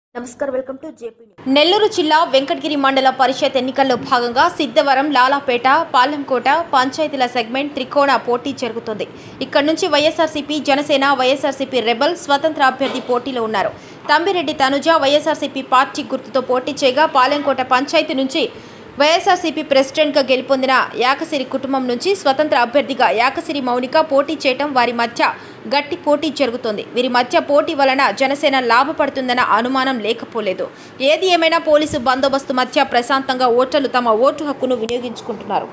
నమస్కారం welcome to JP Nellore జిల్లా వెంకటగిరి మండల పరిషత్ ఎన్నికల్లో భాగంగా సిద్ధవరం లాలాపేట పాలెంకోట పంచాయతీల సెగ్మెంట్ త్రికోణ పోటీ జరుగుతుంది ఇక్కడ నుంచి వైఎస్ఆర్సీపీ జనసేన వైఎస్ఆర్సీపీ రెబల్ స్వతంత్ర అభ్యర్థి పోటీలో ఉన్నారు తంబిరెడ్డి తనుజ వైఎస్ఆర్సీపీ పార్టీ గుర్తుతో పోటీ చేయగా పాలెంకోట పంచాయతీ నుంచి వైఎస్ఆర్సీపీ ప్రెసిడెంట్గా గెలుపొందిన యాకసిరి కుటుంబం నుంచి స్వతంత్ర అభ్యర్థిగా యాకసిరి మౌనిక పోటీ చేయటం వారి మధ్య గట్టి పోటీ జరుగుతోంది వీరి మధ్య పోటీ వలన జనసేన లాభపడుతుందన్న అనుమానం లేకపోలేదు ఏది ఏమైనా పోలీసు బందోబస్తు మధ్య ప్రశాంతంగా ఓటర్లు తమ ఓటు హక్కును వినియోగించుకుంటున్నారు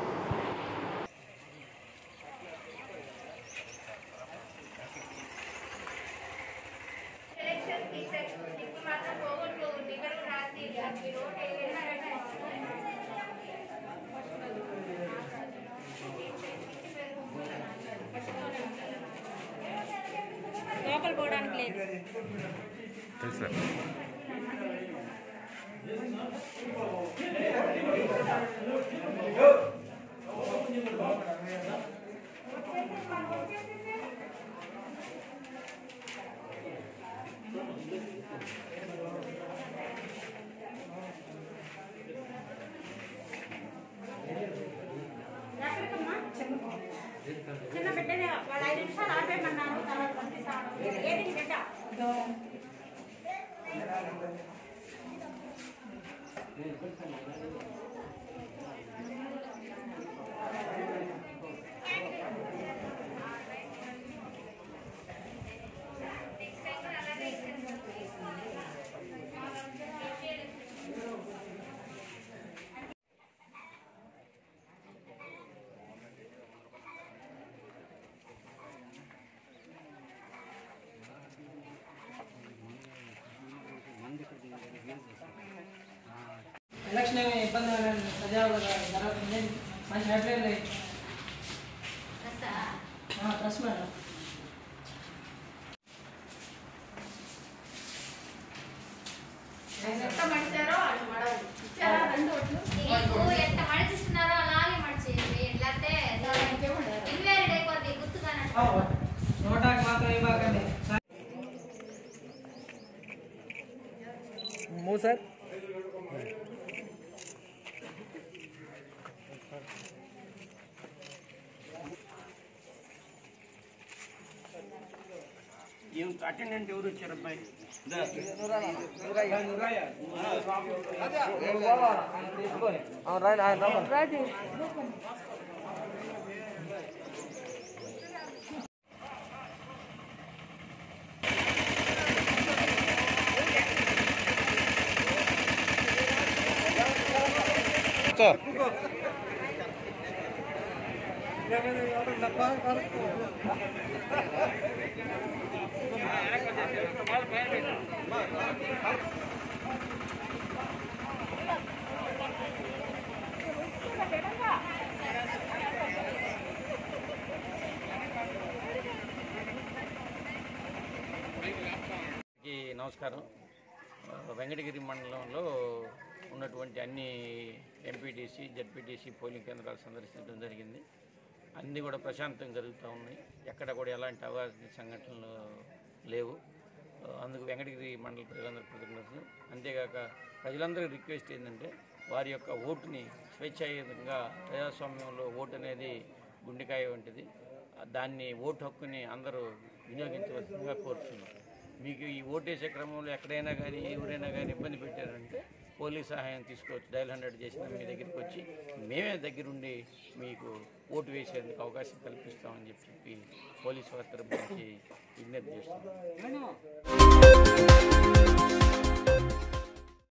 తెలుసు చిన్న బిడ్డనే వాళ్ళు ఐదు నిమిషాలు ఆపేయమన్నారు తర్వాత పంపిస్తాను ఏది నీ బిడ్డ ఎలక్షన్ ఏమి ఇబ్బంది పడలేదు సజావుగా జరుగుతుంది మంచి హెడ్లైన్ లేదు ప్రెస్ మేడం నీకు ఎంత మడిచిస్తున్నారో అలాగే మడిచేయండి లేకపోతే ఇన్వాలిడ్ అయిపోద్ది గుర్తుగానట్టు నోటాకి మాత్రం ఇవ్వకండి సార్ అటెండెంట్ ఎవరు వచ్చారు అబ్బాయి అందరికీ నమస్కారం ఆ, వెంకటగిరి మండలంలో ఉన్నటువంటి అన్ని ఎంపీటీసీ జడ్పీటీసీ పోలింగ్ కేంద్రాలు సందర్శించడం జరిగింది అన్నీ కూడా ప్రశాంతంగా జరుగుతూ ఉన్నాయి ఎక్కడ కూడా ఎలాంటి అవాంఛనీయ సంఘటనలు లేవు ఆ, అందుకు వెంకటగిరి మండల ప్రజలందరూ కృతజ్ఞతలు అంతేగాక ప్రజలందరికీ రిక్వెస్ట్ ఏంటంటే వారి యొక్క ఓటుని స్వేచ్ఛాయుతంగా ప్రజాస్వామ్యంలో ఓటు అనేది గుండెకాయ వంటిది ఆ, దాన్ని ఓటు హక్కుని అందరూ వినియోగించవలసిందిగా కోరుతున్నాం మీకు ఈ ఓటేసే క్రమంలో ఎక్కడైనా కానీ ఎవరైనా కానీ ఇబ్బంది పెట్టారంటే పోలీస్ సహాయం తీసుకోవచ్చు డైల్ హండ్రెడ్ చేసిన మీ దగ్గరికి వచ్చి మేమే దగ్గరుండి మీకు ఓటు వేసేందుకు అవకాశం కల్పిస్తామని చెప్పి పోలీసు వారి తరపు నుంచి విజ్ఞప్తి చేస్తున్నాం